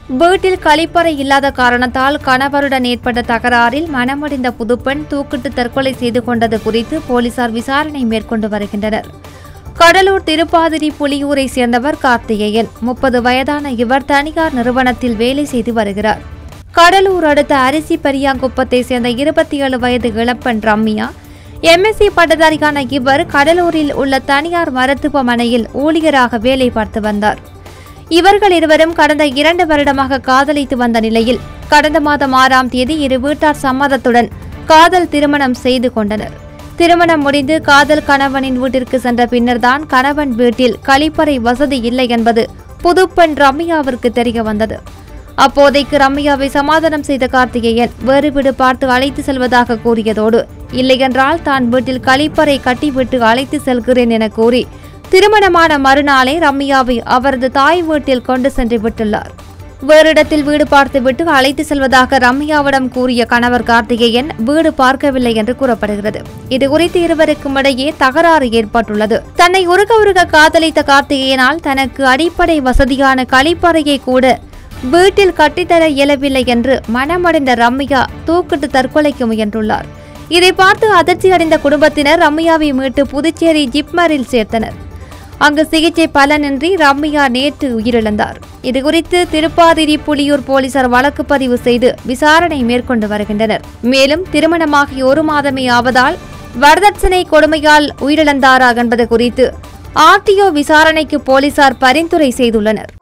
வீட்டில் கழிப்பறை இல்லாத காரணத்தால் கணவருடன் ஏற்பட்ட தகராறில் மனமடிந்த புதுப்பெண் தூக்கிட்டு தற்கொலை செய்து கொண்டது குறித்து போலீசார் விசாரணை மேற்கொண்டு வருகின்றனர் கடலூர் திருப்பாதிரி புலியூரை சேர்ந்தவர் கார்த்திகேயன் முப்பது வயதான இவர் தனியார் நிறுவனத்தில் வேலை செய்து வருகிறார் கடலூர் அடுத்த அரிசி பெரியாங்குப்பத்தை சேர்ந்த இருபத்தி ஏழு வயது இளப்பெண் ரம்யா எம்எஸ்சி பட்டதாரியான இவர் கடலூரில் உள்ள தனியார் மருத்துவமனையில் ஊழியராக வேலை பார்த்து வந்தார் இவர்கள் இருவரும் கடந்த இரண்டு வருடமாக காதலித்து வந்த நிலையில் கடந்த மாதம் ஆறாம் தேதி இரு வீட்டார் சம்மதத்துடன் காதல் திருமணம் செய்து கொண்டனர் திருமணம் முடிந்து காதல் கணவனின் வீட்டிற்கு சென்ற பின்னர்தான் கணவன் வீட்டில் கழிப்பறை வசதி இல்லை என்பது புதுப்பெண் ரம்யாவிற்கு தெரிய வந்தது அப்போதைக்கு ரம்யாவை சமாதானம் செய்த கார்த்திகேயன் வேறு வீடு பார்த்து அழைத்து செல்வதாக கூறியதோடு இல்லையென்றால் தான் வீட்டில் கழிப்பறை கட்டிவிட்டு அழைத்து செல்கிறேன் என கூறி திருமணமான மறுநாளே ரம்யாவை அவரது தாய் வீட்டில் கொண்டு சென்று விட்டுள்ளார் வேறு இடத்தில் வீடு பார்த்துவிட்டு அழைத்து செல்வதாக ரம்யாவிடம் கூறிய கணவர் கார்த்திகேயன் வீடு பார்க்கவில்லை என்று கூறப்படுகிறது இது குறித்து இருவருக்கும் இடையே தகராறு ஏற்பட்டுள்ளது தன்னை உருக உருக காதலித்த கார்த்திகேயனால் தனக்கு அடிப்படை வசதியான கழிப்பறையை கூட வீட்டில் கட்டித்தர இயலவில்லை என்று மனமடைந்த ரம்யா தூக்கிட்டு தற்கொலைக்கு முயன்றுள்ளார் இதை பார்த்து அதிர்ச்சி அடைந்த குடும்பத்தினர் ரம்யாவை மீட்டு புதுச்சேரி ஜிப்மரில் சேர்த்தனர் அங்கு சிகிச்சை பலனின்றி ரம்யா நேற்று உயிரிழந்தார் இதுகுறித்து திருப்பாதிரி புலியூர் போலீசார் வழக்கு பதிவு செய்து விசாரணை மேற்கொண்டு வருகின்றனர் மேலும் திருமணமாகி ஒரு மாதமே ஆவதால் வரதட்சணை கொடுமையால் உயிரிழந்தாரா என்பது குறித்து ஆர்டிஓ விசாரணைக்கு போலீசார் பரிந்துரை செய்துள்ளனர்